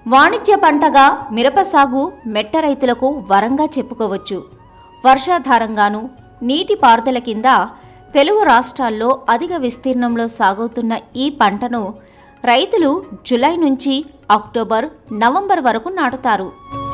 వాణిజ్య పంటగా మిరప సాగు మెట్ట రైతులకు వరంగా చెప్పుకోవచ్చు వర్షాధారంగాను నీటిపారుదల కింద తెలుగు రాష్ట్రాల్లో అధిక విస్తీర్ణంలో సాగుతున్న ఈ పంటను రైతులు జులై నుంచి అక్టోబర్ నవంబర్ వరకు నాటుతారు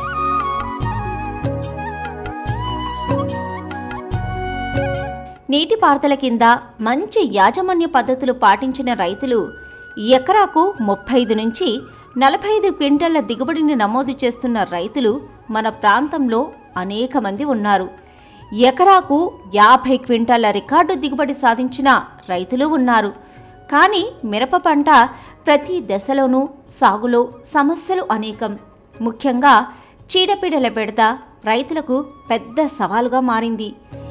నీటిపారుదల కింద మంచి యాజమాన్య పద్ధతులు పాటించిన రైతులు ఎకరాకు ముప్పై ఐదు నుంచి నలభై ఐదు క్వింటళ్ల దిగుబడిని నమోదు చేస్తున్న రైతులు మన ప్రాంతంలో అనేక మంది ఉన్నారు ఎకరాకు యాభై క్వింటాల రికార్డు దిగుబడి సాధించిన రైతులు ఉన్నారు కానీ మిరప పంట ప్రతి దశలోనూ సాగులో సమస్యలు అనేకం ముఖ్యంగా చీడపీడల బెడద రైతులకు పెద్ద సవాలుగా మారింది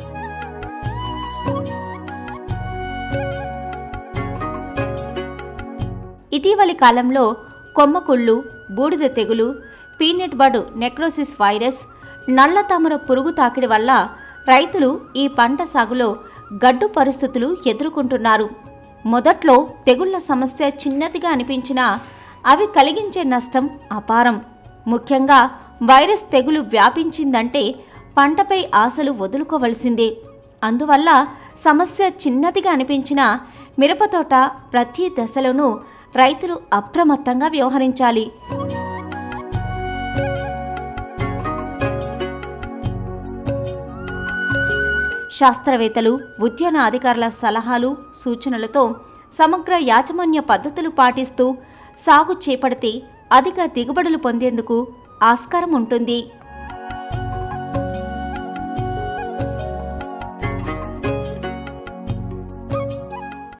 ఇటీవలి కాలంలో కొమ్మకుళ్ళు బూడిద తెగులు పీనట్ బడ్ నెక్రోసిస్ వైరస్ నల్ల తామర పురుగు తాకిడి వల్ల రైతులు ఈ పంట సాగులో గడ్డు పరిస్థితులు ఎదుర్కొంటున్నారు మొదట్లో తెగుళ్ల సమస్య చిన్నదిగా అనిపించినా అవి కలిగించే నష్టం అపారం ముఖ్యంగా వైరస్ తెగులు వ్యాపించిందంటే పంటపై ఆశలు వదులుకోవలసిందే అందువల్ల సమస్య చిన్నదిగా అనిపించినా మిరపతోట ప్రతి దశలోనూ రైతులు అప్రమత్తంగా వ్యవహరించాలి శాస్త్రవేత్తలు ఉద్యాన అధికారుల సలహాలు సూచనలతో సమగ్ర యాజమాన్య పద్ధతులు పాటిస్తూ సాగు చేపడితే అధిక దిగుబడులు పొందేందుకు ఆస్కారం ఉంటుంది